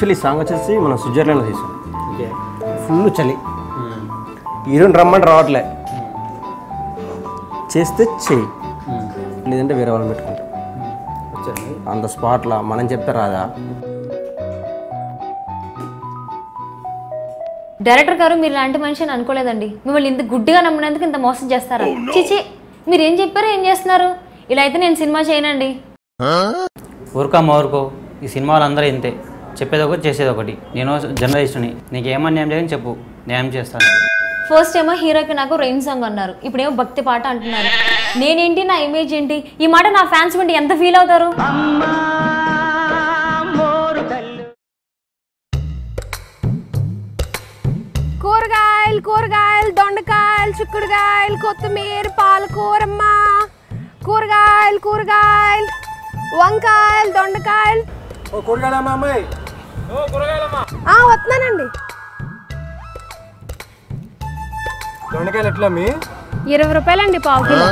actually song వచ్చేసి మనం స్విట్జర్లాండ్లో తీసాం ఓకే ఫుల్ చలి హీరోని రమ్మని రావట్లే చేస్తే చెయ్యి లేదంటే వేరే వాళ్ళని పెట్టుకుంటాం వచ్చాను అంత స్పాట్లో మనం చెప్తే రాదా డైరెక్టర్ గారు మీరు ఇలాంటి మనిషి అని అనుకోలేదండి మిమ్మల్ని ఇంత గుడ్డిగా నమ్మినందుకు ఇంత మోసం చేస్తారా చిచి మీరు ఏం చెప్పారు ఏం చేస్తున్నారు ఇలా అయితే నేను సినిమా చేయనండి ఊరుకమ్మ ఊరుకో ఈ సినిమా వాళ్ళందరూ ఇంతే చెప్పేది ఒకటి చేసేది ఒకటి నేను జర్నలిస్ట్ని నీకు ఏమన్నా న్యాయం చేయని చెప్పు న్యాయం చేస్తాను ఫస్ట్ ఏమో హీరోకి నాకు రెయిన్ సాంగ్ అన్నారు ఇప్పుడేమో భక్తి పాట అంటున్నారు నేనేంటి నా ఇమేజ్ ఏంటి ఈ మాట నా ఫ్యాన్స్ వింటే ఎంత ఫీల్ అవుతారు కూరగాయలు కూరగాయలు దొండకాయలు చిక్కుడుకాయలు కొత్తిమీర పాలకూరమ్మ కూరగాయలు కూరగాయలు వంకాయలు దొండకాయలు ఓ కూరగాయలమ్మా అమ్మాయి ఆ, వస్తున్నానండి దొండకాయలు ఎట్లా మీ ఇరవై రూపాయలండి పావు కిలో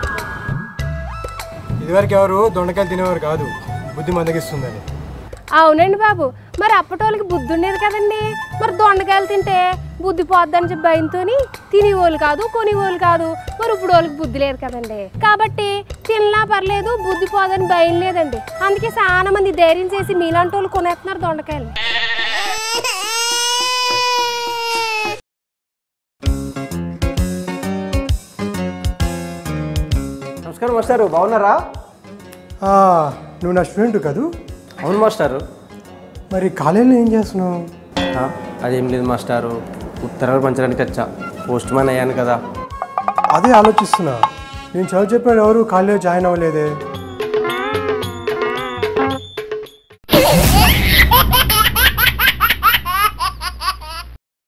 ఇదివరకు ఎవరు దొండకాయలు తినేవారు కాదు బుద్ధి మందగిస్తుందని అవునండి బాబు మరి అప్పటోళ్ళకి బుద్ధి ఉండేది కదండి మరి దొండకాయలు తింటే బుద్ధి పోద్దని చెప్పి భయంతో తినేవాళ్ళు కాదు కొనేవాళ్ళు కాదు మరి ఇప్పుడు వాళ్ళకి బుద్ధి లేదు కదండి కాబట్టి తినలా పర్లేదు బుద్ధి పోదని భయం లేదండి అందుకే చాలా మంది ధైర్యం చేసి మీలాంటి వాళ్ళు కొనేస్తున్నారు దొండకాయలు నమస్కారం మాస్టారు బాగున్నారా ఆ, నువ్వు నా స్టూడెంట్ కాదు అవును మాస్టారు మరి కాలేజీలో ఏం చేస్తున్నావు ఆ, అదేం లేదు మాస్టారు ఉత్తరాలు పంచడానికి వచ్చా పోస్ట్ మ్యాన్ అయ్యాను కదా అదే ఆలోచిస్తున్నా నేను చదువు చెప్పాడు ఎవరు కాలేజీలో జాయిన్ అవ్వలేదే